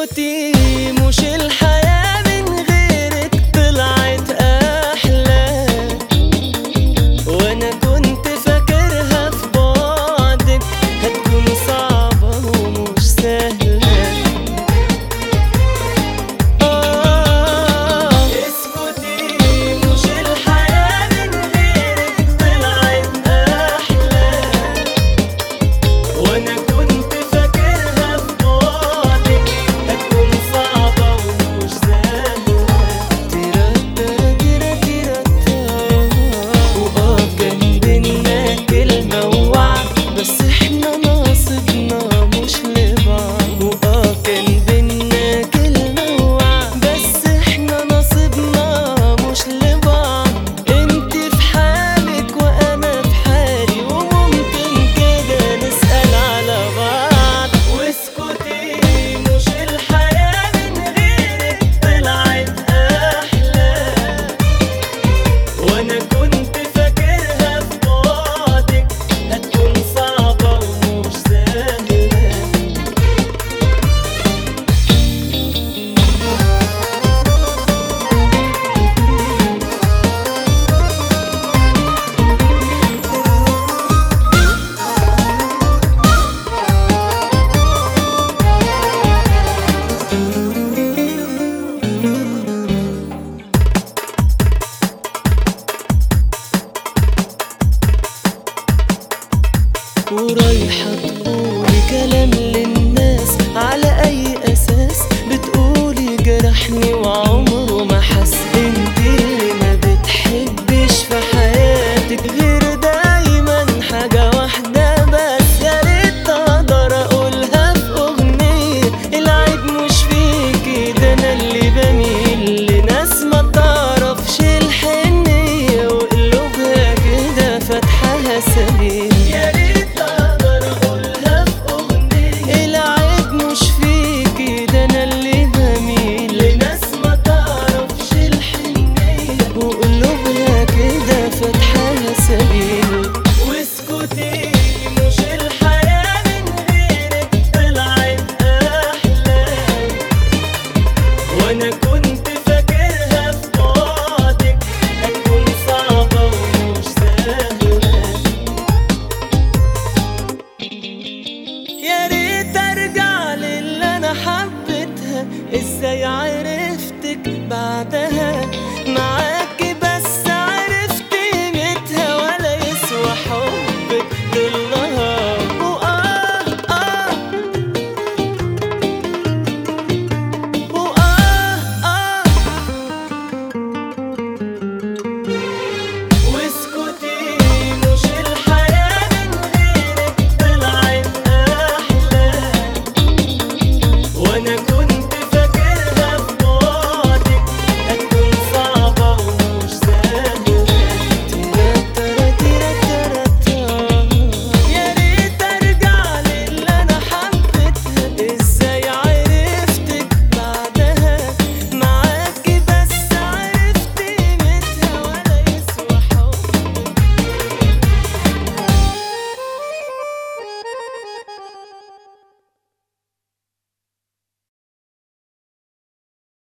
اسكتي مش الحياة من غيرك طلعت أحلى وأنا كنت فاكرها في بعدك هتكون صعبة ومش سهلة آه اسكتي مش الحياة من غيرك طلعت أحلى وانا كنت فاكرها في بعدك هتكون صعبة ومش سهلة تيرا تيرا تيرا واه كان بينا كلمة ووعد بس احنا ناصبنا مش لبعض واه كان بينا كلمة ووعد بس احنا ناصبنا مش لبعض انت في حالك وانا في حالي وممكن كده نسأل على بعض واسكتي مش الحياة من غيرك طلعت أحلى وانا كنت فاكرها في بعدك هتكون صعبة ومش سهلة ورايحة تقولي كلام للناس على أي أساس بتقولي جرحني وعمره ما حس انت اللي ما بتحبش في حياتك غير دايما حاجة واحدة بس يا ريت أقدر أقولها في أغنية العيب مش فيكي ده أنا اللي بميل لناس ما تعرفش الحنية وقلوبها كده فاتحاها سبيل يا ريت اقدر اقولها في اغنية العيب مش فيكي ده انا اللي بميل لناس ما تعرفش الحنية وقلوبها كده فاتحاها سبيل